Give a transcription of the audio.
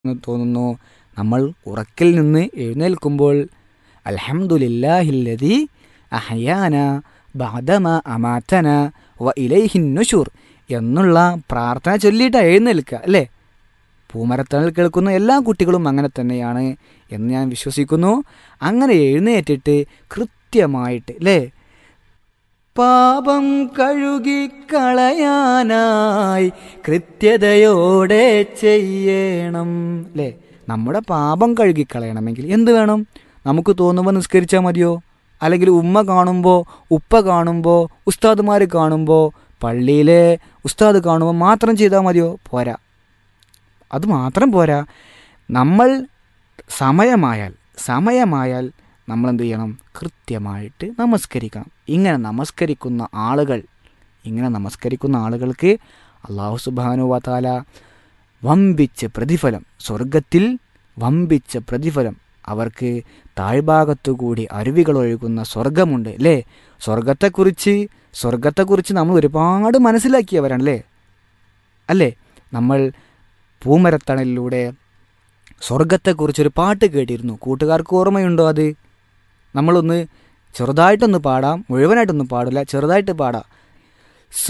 എന്ന് തോന്നുന്നു നമ്മൾ ഉറക്കിൽ നിന്ന് എഴുന്നേൽക്കുമ്പോൾ അൽഹംദുലില്ലാഹില്ലതി അഹയാന ബാദമ അമാത്തന വ ഇലൈഹിൻ നുഷൂർ എന്നുള്ള പ്രാർത്ഥന ചൊല്ലിയിട്ട് എഴുന്നേൽക്കുക അല്ലേ പൂമരത്തണൽ കേൾക്കുന്ന എല്ലാ കുട്ടികളും അങ്ങനെ തന്നെയാണ് എന്ന് ഞാൻ വിശ്വസിക്കുന്നു അങ്ങനെ എഴുന്നേറ്റിട്ട് കൃത്യമായിട്ട് അല്ലേ പാപം കഴുകിക്കളയാനായി കൃത്യതയോടെ ചെയ്യണം അല്ലേ നമ്മുടെ പാപം കഴുകിക്കളയണമെങ്കിൽ എന്ത് വേണം നമുക്ക് തോന്നുമ്പോൾ നിസ്കരിച്ചാൽ മതിയോ അല്ലെങ്കിൽ ഉമ്മ കാണുമ്പോൾ ഉപ്പ കാണുമ്പോൾ ഉസ്താദുമാർ കാണുമ്പോൾ പള്ളിയിലെ ഉസ്താദ് കാണുമ്പോൾ മാത്രം ചെയ്താൽ മതിയോ പോരാ അത് മാത്രം പോരാ നമ്മൾ സമയമായാൽ സമയമായാൽ നമ്മൾ എന്ത് ചെയ്യണം കൃത്യമായിട്ട് നമസ്കരിക്കണം ഇങ്ങനെ നമസ്കരിക്കുന്ന ആളുകൾ ഇങ്ങനെ നമസ്കരിക്കുന്ന ആളുകൾക്ക് അള്ളാഹു സുബാനു വാത്താല വമ്പിച്ച പ്രതിഫലം സ്വർഗത്തിൽ വമ്പിച്ച പ്രതിഫലം അവർക്ക് താഴ്ഭാഗത്തുകൂടി അരുവികൾ ഒഴുകുന്ന സ്വർഗമുണ്ട് അല്ലേ സ്വർഗത്തെക്കുറിച്ച് സ്വർഗത്തെക്കുറിച്ച് നമ്മൾ ഒരുപാട് മനസ്സിലാക്കിയവരാണ് അല്ലേ അല്ലേ നമ്മൾ പൂമരത്തണലിലൂടെ സ്വർഗത്തെക്കുറിച്ചൊരു പാട്ട് കേട്ടിരുന്നു കൂട്ടുകാർക്ക് ഓർമ്മയുണ്ടോ അത് നമ്മളൊന്ന് ചെറുതായിട്ടൊന്ന് പാടാം മുഴുവനായിട്ടൊന്നും പാടില്ല ചെറുതായിട്ട് പാടാം